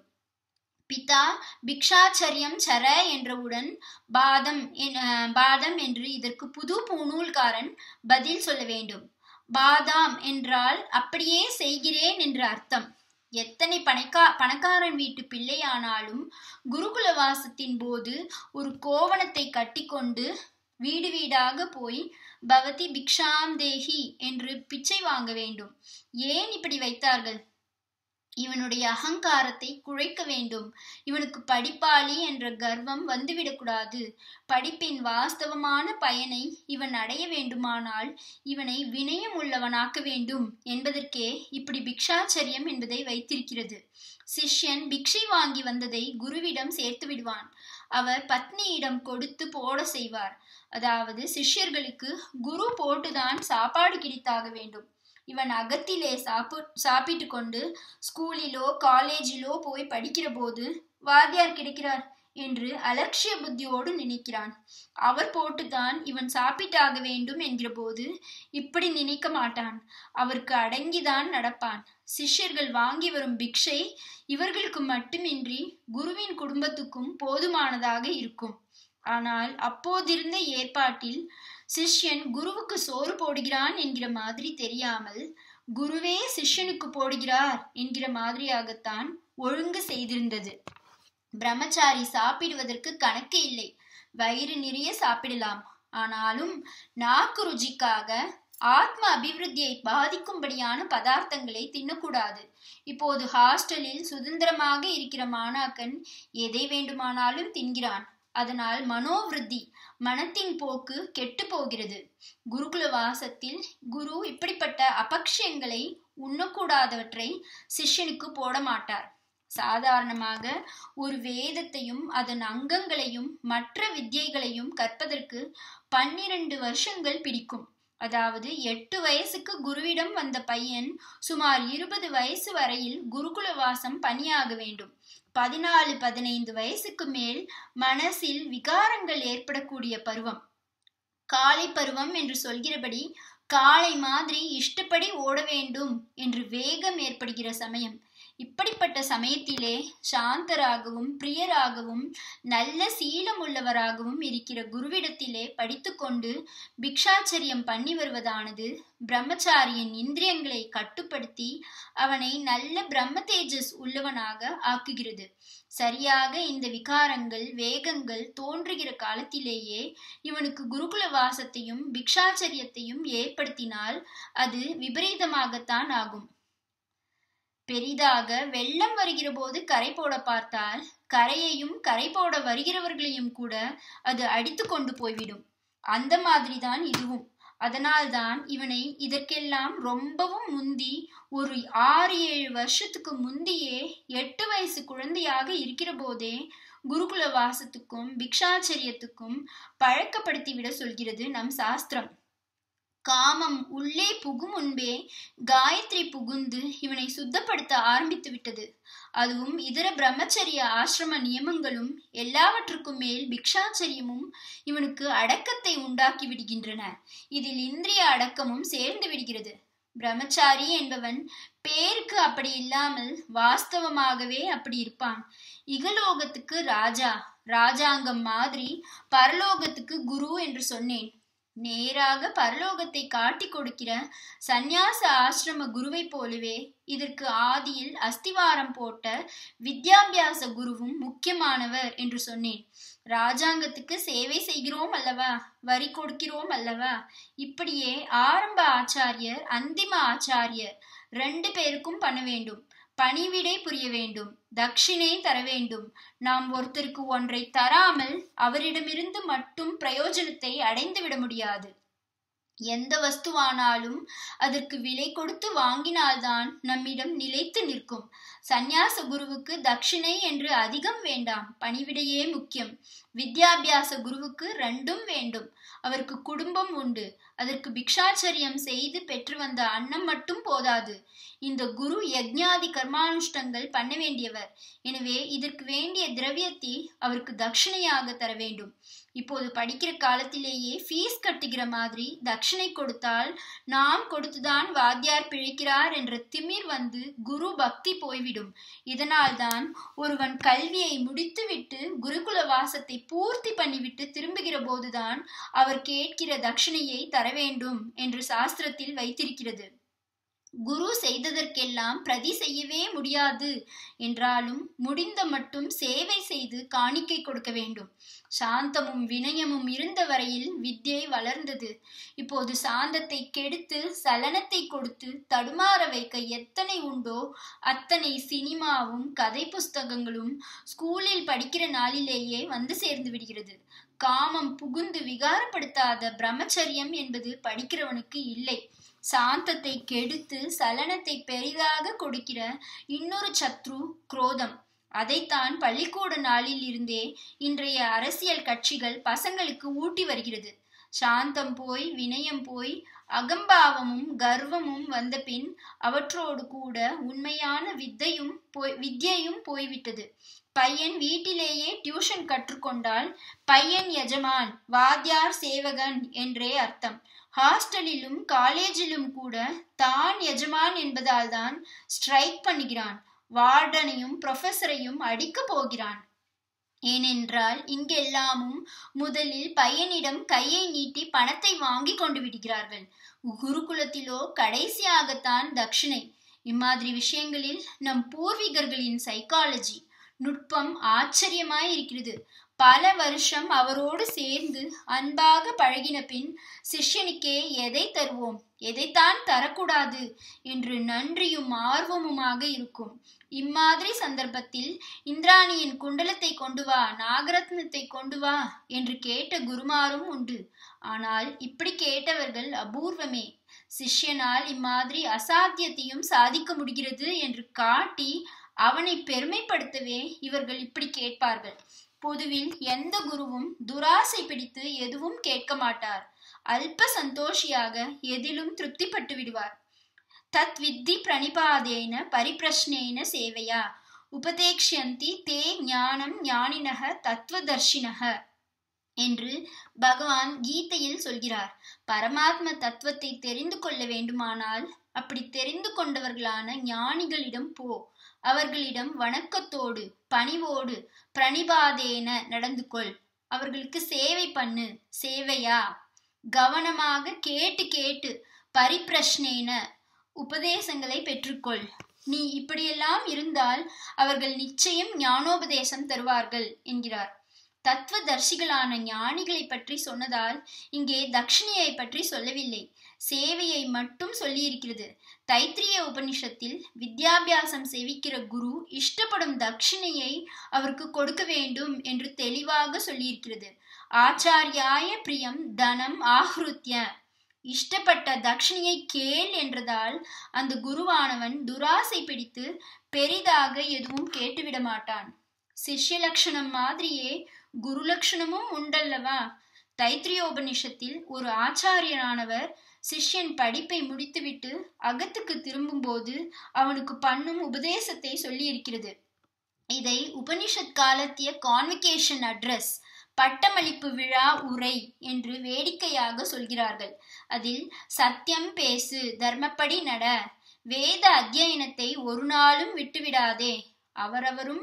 பிதா பிக்ஷாச்சரியம் சர என்றவுடன் பாதம் பாதம் என்று இதற்கு புது பூநூல்காரன் பதில் சொல்ல வேண்டும் பாதாம் என்றால் அப்படியே செய்கிறேன் என்று அர்த்தம் எத்தனை பணக்கா பணக்காரன் வீட்டு பிள்ளையானாலும் குருகுலவாசத்தின் போது ஒரு கோவணத்தை கட்டிக்கொண்டு வீடு வீடாக போய் பவதி பிக்ஷாம் தேஹி என்று பிச்சை வாங்க வேண்டும் ஏன் இப்படி வைத்தார்கள் இவனுடைய அகங்காரத்தை குழைக்க வேண்டும் இவனுக்கு படிப்பாளி என்ற கர்வம் வந்துவிடக்கூடாது படிப்பின் வாஸ்தவமான பயனை இவன் அடைய வேண்டுமானால் இவனை வினயம் உள்ளவனாக்க வேண்டும் என்பதற்கே இப்படி பிக்ஷாச்சரியம் என்பதை வைத்திருக்கிறது சிஷ்யன் பிக்ஷை வாங்கி வந்ததை குருவிடம் சேர்த்து விடுவான் அவர் பத்னியிடம் கொடுத்து போட செய்வார் அதாவது சிஷ்யர்களுக்கு குரு போட்டுதான் சாப்பாடு கிடைத்தாக வேண்டும் இவன் அகத்திலே சாப்பு சாப்பிட்டு கொண்டு ஸ்கூலிலோ காலேஜிலோ போய் படிக்கிற போது வாத்தியார் கிடைக்கிறார் என்று அலட்சிய புத்தியோடு நினைக்கிறான் அவர் போட்டுதான் இவன் சாப்பிட்டாக வேண்டும் என்கிற போது இப்படி நினைக்க மாட்டான் அவருக்கு அடங்கிதான் நடப்பான் சிஷ்யர்கள் வாங்கி வரும் பிக்ஷை இவர்களுக்கு மட்டுமின்றி குருவின் குடும்பத்துக்கும் போதுமானதாக இருக்கும் ஆனால் அப்போதிருந்த ஏற்பாட்டில் சிஷ்யன் குருவுக்கு சோறு போடுகிறான் என்கிற மாதிரி தெரியாமல் குருவே சிஷ்யனுக்கு போடுகிறார் என்கிற மாதிரியாகத்தான் ஒழுங்கு செய்திருந்தது பிரம்மச்சாரி சாப்பிடுவதற்கு கணக்கு இல்லை வயிறு நிறைய சாப்பிடலாம் ஆனாலும் நாக்கு ருச்சிக்காக ஆத்ம அபிவிருத்தியை பாதிக்கும்படியான பதார்த்தங்களை தின்னக்கூடாது இப்போது ஹாஸ்டலில் சுதந்திரமாக இருக்கிற மாணாக்கன் எதை வேண்டுமானாலும் தின்கிறான் அதனால் மனோவிருத்தி மனத்தின் போக்கு கெட்டு போகிறது குருகுல வாசத்தில் குரு இப்படிப்பட்ட அபக்ஷயங்களை உண்ணக்கூடாதவற்றை சிஷ்யனுக்கு போட மாட்டார் சாதாரணமாக ஒரு வேதத்தையும் அதன் அங்கங்களையும் மற்ற வித்தியைகளையும் கற்பதற்கு பன்னிரண்டு வருஷங்கள் பிடிக்கும் அதாவது எட்டு வயசுக்கு குருவிடம் வந்த பையன் சுமார் இருபது வயசு வரையில் குருகுல வாசம் பணியாக வேண்டும் பதினாலு பதினைந்து வயசுக்கு மேல் மனசில் விகாரங்கள் ஏற்படக்கூடிய பருவம் காலை பருவம் என்று சொல்கிறபடி காளை மாதிரி இஷ்டப்படி ஓட வேண்டும் என்று வேகம் ஏற்படுகிற சமயம் இப்படிப்பட்ட சமயத்திலே சாந்தராகவும் பிரியராகவும் நல்ல சீலம் உள்ளவராகவும் இருக்கிற குருவிடத்திலே படித்துக்கொண்டு பிக்ஷாச்சரியம் பண்ணி வருவதானது பிரம்மச்சாரியின் இந்திரியங்களை கட்டுப்படுத்தி அவனை நல்ல பிரம்ம தேஜஸ் உள்ளவனாக ஆக்குகிறது சரியாக இந்த விகாரங்கள் வேகங்கள் தோன்றுகிற காலத்திலேயே இவனுக்கு குருகுல வாசத்தையும் பிக்ஷாச்சரியத்தையும் ஏற்படுத்தினால் அது விபரீதமாகத்தான் ஆகும் பெரிதாக வெள்ளம் வருகிற போது கரை போட பார்த்தால் கரையையும் கரை போட வருகிறவர்களையும் கூட அது அடித்து கொண்டு போய்விடும் அந்த மாதிரிதான் இதுவும் அதனால்தான் இவனை இதற்கெல்லாம் ரொம்பவும் முந்தி ஒரு ஆறு ஏழு வருஷத்துக்கு முந்தியே எட்டு வயசு குழந்தையாக இருக்கிற போதே குருகுல வாசத்துக்கும் பிக்ஷாச்சரியத்துக்கும் பழக்கப்படுத்தி விட சொல்கிறது நம் சாஸ்திரம் காமம் உள்ளே புகும் முன்பே காயத்ரி புகுந்து இவனை சுத்தப்படுத்த ஆரம்பித்து விட்டது அதுவும் இதர பிரம்மச்சரிய ஆசிரம நியமங்களும் எல்லாவற்றுக்கும் மேல் பிக்ஷாச்சரியமும் இவனுக்கு அடக்கத்தை உண்டாக்கி விடுகின்றன இதில் இந்திரிய அடக்கமும் சேர்ந்து விடுகிறது பிரம்மச்சாரி என்பவன் பேருக்கு அப்படி இல்லாமல் வாஸ்தவமாகவே அப்படி இருப்பான் இகலோகத்துக்கு ராஜா ராஜாங்கம் மாதிரி பரலோகத்துக்கு குரு என்று சொன்னேன் நேராக பரலோகத்தை காட்டி கொடுக்கிற சந்நியாச ஆசிரம குருவை போலவே இதற்கு ஆதியில் அஸ்திவாரம் போட்ட வித்யாபியாச குருவும் முக்கியமானவர் என்று சொன்னேன் ராஜாங்கத்துக்கு சேவை செய்கிறோம் அல்லவா வரி கொடுக்கிறோம் அல்லவா இப்படியே ஆரம்ப ஆச்சாரியர் அந்திம ஆச்சாரியர் ரெண்டு பேருக்கும் பண்ண வேண்டும் பணிவிடை புரிய வேண்டும் தட்சிணை தர வேண்டும் நாம் ஒருத்தருக்கு ஒன்றை தராமல் அவரிடமிருந்து மட்டும் பிரயோஜனத்தை அடைந்து விட முடியாது எந்த வஸ்துவானாலும் அதற்கு விலை கொடுத்து வாங்கினால்தான் நம்மிடம் நிலைத்து நிற்கும் சந்நியாச குருவுக்கு தட்சிணை என்று அதிகம் வேண்டாம் பணிவிடையே முக்கியம் வித்யாபியாச குருவுக்கு ரெண்டும் வேண்டும் அவருக்கு குடும்பம் உண்டு அதற்கு பிக்ஷாச்சரியம் செய்து பெற்று வந்த அன்னம் மட்டும் போதாது இந்த குரு யஜ்ஞாதி கர்மானுஷ்டங்கள் பண்ண வேண்டியவர் எனவே இதற்கு வேண்டிய திரவியத்தை அவருக்கு தட்சிணையாக தர வேண்டும் இப்போது படிக்கிற காலத்திலேயே ஃபீஸ் கட்டுகிற மாதிரி தட்சிணை கொடுத்தால் நாம் கொடுத்துதான் வாத்தியார் பிழைக்கிறார் என்ற திமிர் வந்து குரு பக்தி போய்விடும் இதனால்தான் ஒருவன் கல்வியை முடித்துவிட்டு குருகுல வாசத்தை பூர்த்தி பண்ணிவிட்டு திரும்புகிற போதுதான் அவர் கேட்கிற தட்சிணையை தர வேண்டும் என்று சாஸ்திரத்தில் வைத்திருக்கிறது குரு செய்ததற்கெல்லாம் பிரதி செய்யவே முடியாது என்றாலும் முடிந்த மட்டும் சேவை செய்து காணிக்கை கொடுக்க வேண்டும் சாந்தமும் வினயமும் இருந்த வரையில் வித்யை வளர்ந்தது இப்போது சாந்தத்தை கெடுத்து சலனத்தை கொடுத்து தடுமாற வைக்க எத்தனை உண்டோ அத்தனை சினிமாவும் கதை புஸ்தகங்களும் ஸ்கூலில் படிக்கிற நாளிலேயே வந்து சேர்ந்து விடுகிறது காமம் புகுந்து விகாரப்படுத்தாத பிரம்மச்சரியம் என்பது படிக்கிறவனுக்கு இல்லை சாந்தத்தை கெடுத்து சலனத்தை பெரிதாக கொடுக்கிற இன்னொரு சத்ரு குரோதம் அதைத்தான் பள்ளிக்கூட நாளில் இருந்தே இன்றைய அரசியல் கட்சிகள் பசங்களுக்கு ஊட்டி வருகிறது சாந்தம் போய் வினயம் போய் அகம்பாவமும் கர்வமும் வந்த பின் அவற்றோடு கூட உண்மையான வித்தையும் போய் வித்யையும் போய்விட்டது பையன் வீட்டிலேயே டியூஷன் கற்றுக்கொண்டால் பையன் எஜமான் வாத்தியார் சேவகன் என்றே அர்த்தம் ஹாஸ்டலிலும் காலேஜிலும் கூட தான் எஜமான் என்பதால் தான் ஸ்ட்ரைக் பண்ணுகிறான் வார்டனையும் ப்ரொஃபஸரையும் அடிக்க போகிறான் ஏனென்றால் இங்கெல்லாமும் முதலில் பையனிடம் கையை நீட்டி பணத்தை வாங்கி கொண்டு விடுகிறார்கள் குருகுலத்திலோ கடைசியாகத்தான் தட்சிணை இம்மாதிரி விஷயங்களில் நம் பூர்வீகர்களின் சைக்காலஜி நுட்பம் ஆச்சரியமாய் இருக்கிறது பல வருஷம் அவரோடு சேர்ந்து அன்பாக பழகின பின் சிஷ்யனுக்கே எதை தருவோம் எதைத்தான் தரக்கூடாது என்று நன்றியும் ஆர்வமுமாக இருக்கும் இம்மாதிரி சந்தர்ப்பத்தில் இந்திராணியின் குண்டலத்தை கொண்டு வா நாகரத்னத்தை கொண்டு வா என்று கேட்ட குருமாரும் உண்டு ஆனால் இப்படி கேட்டவர்கள் அபூர்வமே சிஷ்யனால் இம்மாதிரி அசாத்தியத்தையும் சாதிக்க முடிகிறது என்று காட்டி அவனை பெருமைப்படுத்தவே இவர்கள் இப்படி கேட்பார்கள் பொதுவில் எந்த குருவும் துராசை பிடித்து எதுவும் கேட்க மாட்டார் அல்ப சந்தோஷியாக எதிலும் திருப்திப்பட்டு விடுவார் தத் வித்தி பிரணிபாதேன பரிப்பிரஷ்னேன சேவையா உபதேக்ஷந்தி தே ஞானம் ஞானினக தத்துவதர்ஷினக என்று பகவான் கீதையில் சொல்கிறார் பரமாத்ம தத்துவத்தை தெரிந்து கொள்ள வேண்டுமானால் அப்படி தெரிந்து கொண்டவர்களான ஞானிகளிடம் போ அவர்களிடம் வணக்கத்தோடு பணிவோடு பிரணிபாதேன நடந்து கொள் அவர்களுக்கு சேவை பண்ணு சேவையா கவனமாக கேட்டு கேட்டு பரிப்பிரஷ்னேன உபதேசங்களை பெற்றுக்கொள் நீ இப்படியெல்லாம் இருந்தால் அவர்கள் நிச்சயம் ஞானோபதேசம் தருவார்கள் என்கிறார் தத்துவதர்சிகளான ஞானிகளை பற்றி சொன்னதால் இங்கே தக்ஷிணியை பற்றி சொல்லவில்லை சேவையை மட்டும் சொல்லியிருக்கிறது தைத்திரிய உபனிஷத்தில் வித்யாபியாசம் சேவிக்கிற குரு இஷ்டப்படும் தட்சிணையை அவருக்கு கொடுக்க வேண்டும் என்று தெளிவாக சொல்லியிருக்கிறது ஆச்சாரியாய பிரியம் தனம் ஆஹ்ருத்ய இஷ்டப்பட்ட தட்சிணியை கேள் என்றதால் அந்த குருவானவன் துராசை பிடித்து பெரிதாக எதுவும் கேட்டுவிட மாட்டான் சிஷ்ய லட்சணம் மாதிரியே குரு லட்சணமும் உண்டல்லவா தைத்திரியோபனிஷத்தில் ஒரு ஆச்சாரியரானவர் சிஷ்யன் படிப்பை முடித்துவிட்டு அகத்துக்கு திரும்பும்போது அவனுக்கு பண்ணும் உபதேசத்தை சொல்லி இருக்கிறது இதை உபனிஷத் காலத்திய கான்வெகேஷன் அட்ரஸ் பட்டமளிப்பு விழா உரை என்று வேடிக்கையாக சொல்கிறார்கள் அதில் சத்தியம் பேசு தர்மப்படி நட வேத அத்தியனத்தை ஒரு நாளும் விட்டுவிடாதே அவரவரும்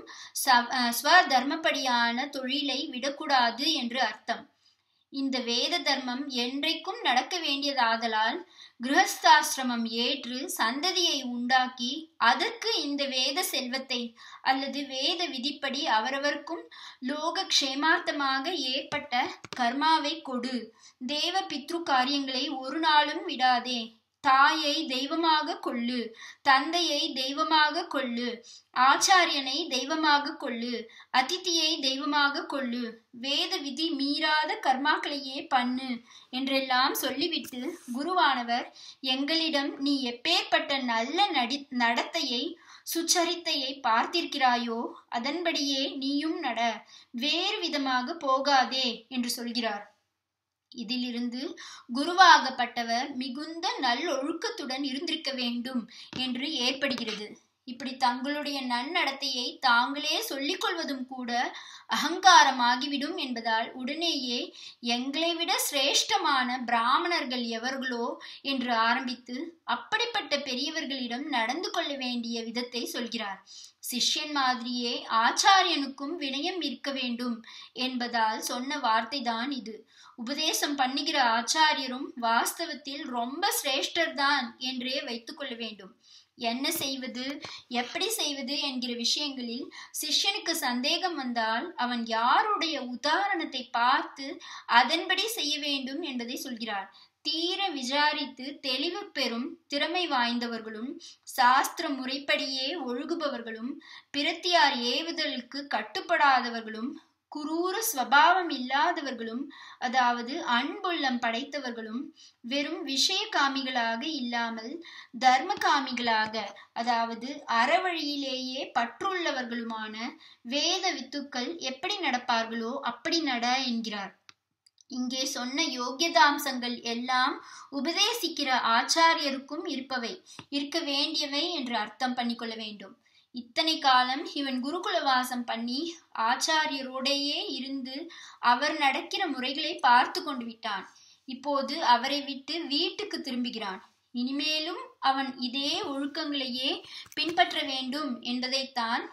ஸ்வ தர்மப்படியான தொழிலை விடக்கூடாது என்று அர்த்தம் இந்த வேத தர்மம் என்றைக்கும் நடக்க வேண்டியதாதலால் கிரகஸ்தாசிரமம் ஏற்று சந்ததியை உண்டாக்கி அதற்கு இந்த வேத செல்வத்தை அல்லது வேத விதிப்படி அவரவர்க்கும் லோக க்ஷேமார்த்தமாக ஏற்பட்ட கர்மாவை கொடு தேவ பித்ரு காரியங்களை ஒரு நாளும் விடாதே தாயை தெய்வமாக கொள்ளு தந்தையை தெய்வமாக கொள்ளு ஆச்சாரியனை தெய்வமாக கொள்ளு அதித்தியை தெய்வமாக கொள்ளு வேத விதி மீறாத கர்மாக்களையே பண்ணு என்றெல்லாம் சொல்லிவிட்டு குருவானவர் எங்களிடம் நீ எப்பேற்பட்ட நல்ல நடி நடத்தையை சுச்சரித்தையை பார்த்திருக்கிறாயோ அதன்படியே நீயும் நட வேறு விதமாக போகாதே என்று சொல்கிறார் இதிலிருந்து குருவாகப்பட்டவர் மிகுந்த நல்லொழுக்கத்துடன் இருந்திருக்க வேண்டும் என்று ஏற்படுகிறது இப்படி தங்களுடைய நன்னடத்தையை தாங்களே சொல்லிக் கொள்வதும் கூட அகங்காரமாகிவிடும் என்பதால் உடனேயே எங்களை விட சிரேஷ்டமான பிராமணர்கள் எவர்களோ என்று ஆரம்பித்து அப்படிப்பட்ட பெரியவர்களிடம் நடந்து கொள்ள வேண்டிய விதத்தை சொல்கிறார் சிஷ்யன் மாதிரியே ஆச்சாரியனுக்கும் வினயம் இருக்க வேண்டும் என்பதால் சொன்ன வார்த்தை தான் இது உபதேசம் பண்ணுகிற ஆச்சாரியரும் வாஸ்தவத்தில் ரொம்ப சிரேஷ்டர் தான் என்றே வைத்துக்கொள்ள வேண்டும் என்ன செய்வது எப்படி செய்வது என்கிற விஷயங்களில் சிஷ்யனுக்கு சந்தேகம் வந்தால் அவன் யாருடைய உதாரணத்தை பார்த்து அதன்படி செய்ய வேண்டும் என்பதை சொல்கிறார் தீர விசாரித்து தெளிவு பெறும் திறமை வாய்ந்தவர்களும் சாஸ்திர முறைப்படியே ஒழுகுபவர்களும் பிரத்தியார் ஏவுதலுக்கு கட்டுப்படாதவர்களும் குரூர ஸ்வபாவம் இல்லாதவர்களும் அதாவது அன்புள்ளம் படைத்தவர்களும் வெறும் விஷய காமிகளாக இல்லாமல் தர்ம காமிகளாக அதாவது அறவழியிலேயே பற்றுள்ளவர்களுமான வேத வித்துக்கள் எப்படி நடப்பார்களோ அப்படி நட என்கிறார் இங்கே சொன்ன யோகியதாம்சங்கள் எல்லாம் உபதேசிக்கிற ஆச்சாரியருக்கும் இருப்பவை இருக்க வேண்டியவை என்று அர்த்தம் பண்ணிக்கொள்ள வேண்டும் இத்தனை காலம் இவன் குருகுலவாசம் பண்ணி ஆச்சாரியரோடையே இருந்து அவர் நடக்கிற முறைகளை பார்த்து கொண்டு விட்டான் இப்போது அவரை விட்டு வீட்டுக்கு திரும்புகிறான் இனிமேலும் அவன் இதே ஒழுக்கங்களையே பின்பற்ற வேண்டும் என்பதைத்தான்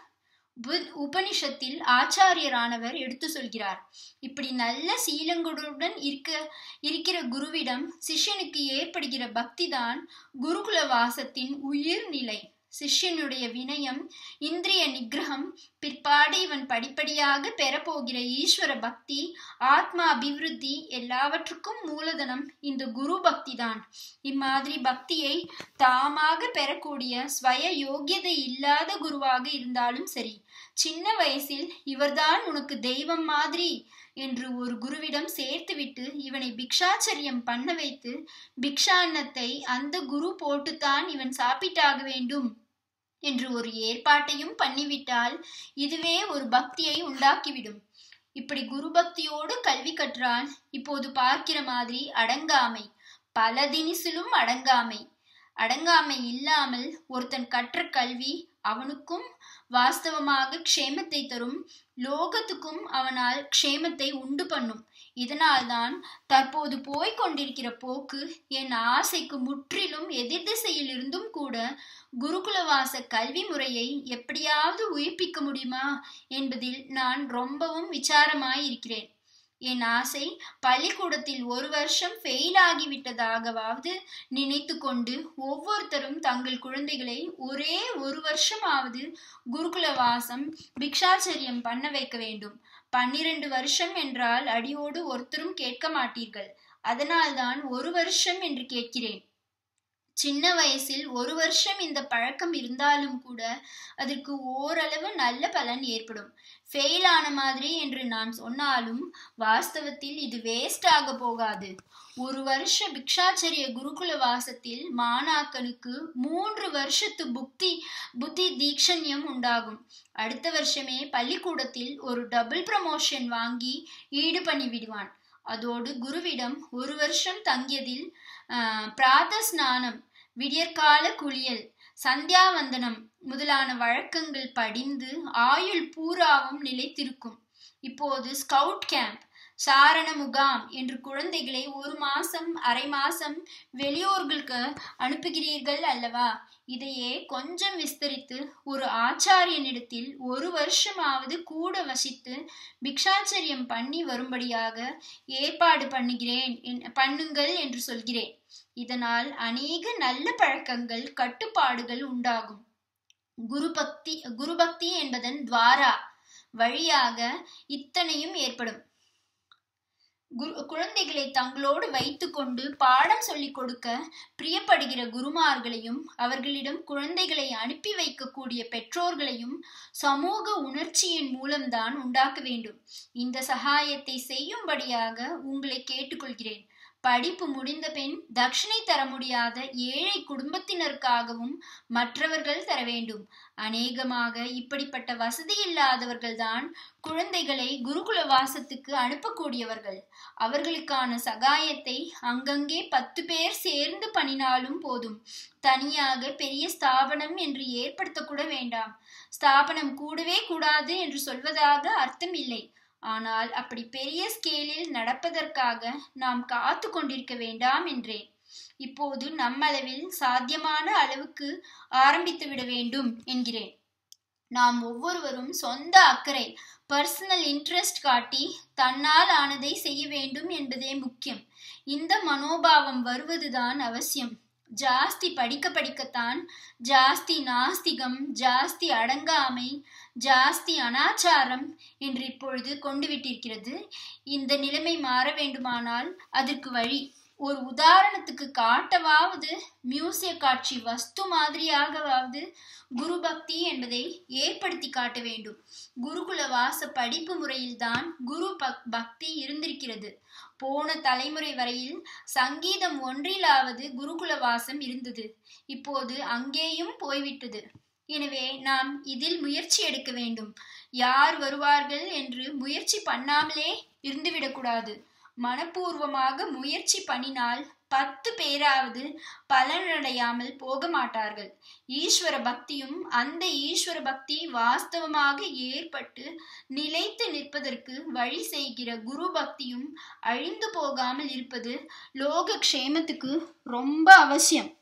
உபனிஷத்தில் ஆச்சாரியரானவர் எடுத்து சொல்கிறார் இப்படி நல்ல சீலங்களுடன் இருக்க இருக்கிற குருவிடம் சிஷ்யனுக்கு ஏற்படுகிற பக்திதான் குருகுல வாசத்தின் உயிர் நிலை சிஷ்யனுடைய வினயம் இந்திரிய நிகிரகம் பிற்பாடு இவன் படிப்படியாக பெறப்போகிற ஈஸ்வர பக்தி ஆத்மா அபிவிருத்தி எல்லாவற்றுக்கும் மூலதனம் இந்த குரு பக்தி தான் இம்மாதிரி பக்தியை தாமாக பெறக்கூடிய ஸ்வய யோகியதை இல்லாத குருவாக இருந்தாலும் சரி சின்ன வயசில் இவர்தான் உனக்கு தெய்வம் மாதிரி என்று ஒரு குருவிடம் சேர்த்துவிட்டு இவனை பிக்ஷாச்சரியம் பண்ண வைத்து பிக்ஷான்னத்தை அந்த குரு போட்டுத்தான் இவன் சாப்பிட்டாக வேண்டும் என்று ஒரு ஏற்பாட்டையும் பண்ணிவிட்டால் இதுவே ஒரு பக்தியை உண்டாக்கிவிடும் இப்படி குரு பக்தியோடு கல்வி கற்றால் இப்போது பார்க்கிற மாதிரி அடங்காமை பல தினிசிலும் அடங்காமை அடங்காமை இல்லாமல் ஒருத்தன் கற்ற கல்வி அவனுக்கும் வாஸ்தவமாக க்ஷேமத்தை தரும் லோகத்துக்கும் அவனால் க்ஷேமத்தை உண்டு பண்ணும் இதனால்தான் தற்போது போய்க் கொண்டிருக்கிற போக்கு என் ஆசைக்கு முற்றிலும் எதிர் திசையில் இருந்தும் கூட குருகுலவாச கல்வி முறையை எப்படியாவது உயிர்ப்பிக்க முடியுமா என்பதில் நான் ரொம்பவும் விசாரமாயிருக்கிறேன் என் ஆசை பள்ளிக்கூடத்தில் ஒரு வருஷம் ஃபெயில் ஆகிவிட்டதாகவாவது நினைத்து கொண்டு ஒவ்வொருத்தரும் தங்கள் குழந்தைகளை ஒரே ஒரு வருஷமாவது குருகுல வாசம் பிக்ஷாச்சரியம் பண்ண வைக்க வேண்டும் பன்னிரண்டு வருஷம் என்றால் அடியோடு ஒருத்தரும் கேட்க மாட்டீர்கள் அதனால்தான் ஒரு வருஷம் என்று கேட்கிறேன் சின்ன வயசில் ஒரு வருஷம் இந்த பழக்கம் இருந்தாலும் கூட அதற்கு ஓரளவு நல்ல பலன் ஏற்படும் ஃபெயில் ஆன மாதிரி என்று நான் சொன்னாலும் வாஸ்தவத்தில் இது வேஸ்ட் ஆக போகாது ஒரு வருஷ பிக்ஷாச்சரிய குருகுல வாசத்தில் மாணாக்கனுக்கு மூன்று வருஷத்து புக்தி புத்தி தீக்ஷண்யம் உண்டாகும் அடுத்த வருஷமே பள்ளிக்கூடத்தில் ஒரு டபுள் ப்ரமோஷன் வாங்கி ஈடு பண்ணி விடுவான் அதோடு குருவிடம் ஒரு வருஷம் தங்கியதில் பிராத ஸ்நானம் விடியற்கால குளியல் சந்தியாவந்தனம் முதலான வழக்கங்கள் படிந்து ஆயுள் பூராவும் நிலைத்திருக்கும் இப்போது ஸ்கவுட் கேம்ப் சாரண முகாம் என்று குழந்தைகளை ஒரு மாசம் அரை மாசம் வெளியூர்களுக்கு அனுப்புகிறீர்கள் அல்லவா இதையே கொஞ்சம் விஸ்தரித்து ஒரு ஆச்சாரியனிடத்தில் ஒரு வருஷமாவது கூட வசித்து பிக்ஷாச்சரியம் பண்ணி வரும்படியாக ஏற்பாடு பண்ணுகிறேன் பண்ணுங்கள் என்று சொல்கிறேன் இதனால் அநேக நல்ல பழக்கங்கள் கட்டுப்பாடுகள் உண்டாகும் குரு பக்தி குரு பக்தி என்பதன் துவாரா வழியாக இத்தனையும் ஏற்படும் குரு குழந்தைகளை தங்களோடு வைத்துக்கொண்டு பாடம் சொல்லிக் கொடுக்க பிரியப்படுகிற குருமார்களையும் அவர்களிடம் குழந்தைகளை அனுப்பி வைக்கக்கூடிய பெற்றோர்களையும் சமூக உணர்ச்சியின் மூலம்தான் உண்டாக்க வேண்டும் இந்த சகாயத்தை செய்யும்படியாக உங்களை கேட்டுக்கொள்கிறேன் படிப்பு முடிந்த பின் தட்சிணை தர முடியாத ஏழை குடும்பத்தினருக்காகவும் மற்றவர்கள் தர வேண்டும் அநேகமாக இப்படிப்பட்ட வசதி இல்லாதவர்கள்தான் குழந்தைகளை குருகுல வாசத்துக்கு அனுப்பக்கூடியவர்கள் அவர்களுக்கான சகாயத்தை அங்கங்கே பத்து பேர் சேர்ந்து பண்ணினாலும் போதும் தனியாக பெரிய ஸ்தாபனம் என்று ஏற்படுத்தக்கூட வேண்டாம் ஸ்தாபனம் கூடவே கூடாது என்று சொல்வதாக அர்த்தம் இல்லை ஆனால் அப்படி பெரிய ஸ்கேலில் நடப்பதற்காக நாம் காத்து கொண்டிருக்க வேண்டாம் என்றேன் இப்போது நம்மளவில் சாத்தியமான அளவுக்கு ஆரம்பித்து விட வேண்டும் என்கிறேன் நாம் ஒவ்வொருவரும் சொந்த அக்கறை பர்சனல் இன்ட்ரெஸ்ட் காட்டி தன்னால் ஆனதை செய்ய வேண்டும் என்பதே முக்கியம் இந்த மனோபாவம் வருவதுதான் அவசியம் ஜாஸ்தி படிக்க படிக்கத்தான் ஜாஸ்தி நாஸ்திகம் ஜாஸ்தி அடங்காமை ஜாஸ்தி அனாச்சாரம் என்று இப்பொழுது கொண்டு விட்டிருக்கிறது இந்த நிலைமை மாற வேண்டுமானால் அதற்கு வழி ஒரு உதாரணத்துக்கு காட்டவாவது மியூசிய காட்சி வஸ்து மாதிரியாகவாவது குரு பக்தி என்பதை ஏற்படுத்தி காட்ட வேண்டும் குருகுல வாச படிப்பு முறையில்தான் குரு பக்தி இருந்திருக்கிறது போன தலைமுறை வரையில் சங்கீதம் ஒன்றிலாவது குருகுல வாசம் இருந்தது இப்போது அங்கேயும் போய்விட்டது எனவே நாம் இதில் முயற்சி எடுக்க வேண்டும் யார் வருவார்கள் என்று முயற்சி பண்ணாமலே இருந்துவிடக்கூடாது மனப்பூர்வமாக முயற்சி பண்ணினால் பத்து பேராவது பலனடையாமல் போக மாட்டார்கள் ஈஸ்வர பக்தியும் அந்த ஈஸ்வர பக்தி வாஸ்தவமாக ஏற்பட்டு நிலைத்து நிற்பதற்கு வழி செய்கிற குரு பக்தியும் அழிந்து போகாமல் இருப்பது லோக க்ஷேமத்துக்கு ரொம்ப அவசியம்